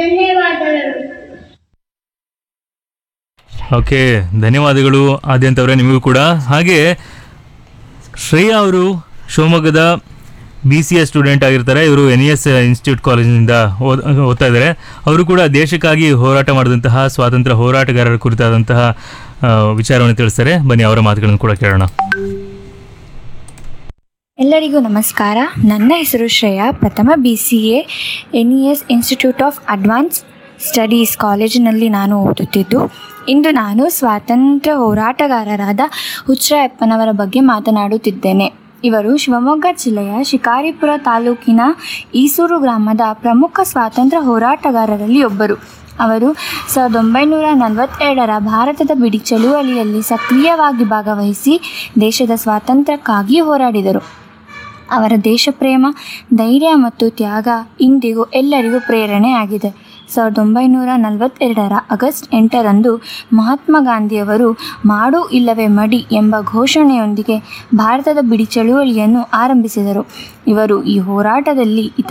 ಧನ್ಯವಾದಗಳು ಓಕೆ ಧನ್ಯವಾದಗಳು ಆದ್ಯಂತ ಅವರೇ ನಿಮಗೂ ಕೂಡ ಹಾಗೆ ಶ್ರೇಯಾ ಅವರು ಶಿವಮೊಗ್ಗದ ಬಿ ಸಿ ಎಸ್ ಸ್ಟೂಡೆಂಟ್ ಆಗಿರ್ತಾರೆ ಇವರು ಎನ್ ಇ ಎಸ್ ಇನ್ಸ್ಟಿಟ್ಯೂಟ್ ಕಾಲೇಜಿನಿಂದ ಓದ್ ಓದ್ತಾ ಇದ್ದಾರೆ ಅವರು ಕೂಡ ದೇಶಕ್ಕಾಗಿ ಹೋರಾಟ ಮಾಡಿದಂತಹ ಸ್ವಾತಂತ್ರ್ಯ ಹೋರಾಟಗಾರರ ಕುರಿತಾದಂತಹ ಆ, ವಿಚಾರವನ್ನು ತಿಳಿಸ್ತಾರೆ ಬನ್ನಿ ಅವರ ಮಾತುಗಳನ್ನು ಕೂಡ ಕೇಳೋಣ ಎಲ್ಲರಿಗೂ ನಮಸ್ಕಾರ ನನ್ನ ಹೆಸರು ಶ್ರೇಯಾ ಪ್ರಥಮ B C A N E S institute of advance studies ಕಾಲೇಜಿನಲ್ಲಿ ನಾನು ಓದುತ್ತಿದ್ದು ಇಂದು ನಾನು ಸ್ವಾತಂತ್ರ್ಯ ಹೋರಾಟಗಾರರಾದ ಹುಚ್ಚರಾಯಪ್ಪನವರ ಬಗ್ಗೆ ಮಾತನಾಡುತ್ತಿದ್ದೇನೆ ಇವರು ಶಿವಮೊಗ್ಗ ಜಿಲ್ಲೆಯ ಶಿಕಾರಿಪುರ ತಾಲೂಕಿನ ಈಸೂರು ಗ್ರಾಮದ ಪ್ರಮುಖ ಸ್ವಾತಂತ್ರ್ಯ ಹೋರಾಟಗಾರರಲ್ಲಿ ಒಬ್ಬರು ಅವರು ಸಾವಿರದ ಒಂಬೈನೂರ ನಲವತ್ತೆರಡರ ಭಾರತದ ಬಿಡಿ ಚಳುವಳಿಯಲ್ಲಿ ಸಕ್ರಿಯವಾಗಿ ಭಾಗವಹಿಸಿ ದೇಶದ ಸ್ವಾತಂತ್ರ್ಯಕ್ಕಾಗಿ ಹೋರಾಡಿದರು ಅವರ ದೇಶಪ್ರೇಮ ಧೈರ್ಯ ಮತ್ತು ತ್ಯಾಗ ಇಂದಿಗೂ ಎಲ್ಲರಿಗೂ ಪ್ರೇರಣೆಯಾಗಿದೆ ಸಾವಿರದ ಒಂಬೈನೂರ ನಲವತ್ತೆರಡರ ಆಗಸ್ಟ್ ಎಂಟರಂದು ಮಹಾತ್ಮ ಗಾಂಧಿಯವರು ಮಾಡು ಇಲ್ಲವೇ ಮಡಿ ಎಂಬ ಘೋಷಣೆಯೊಂದಿಗೆ ಭಾರತದ ಬಿಡಿ ಚಳುವಳಿಯನ್ನು ಆರಂಭಿಸಿದರು ಇವರು ಈ ಹೋರಾಟದಲ್ಲಿ ಇತರ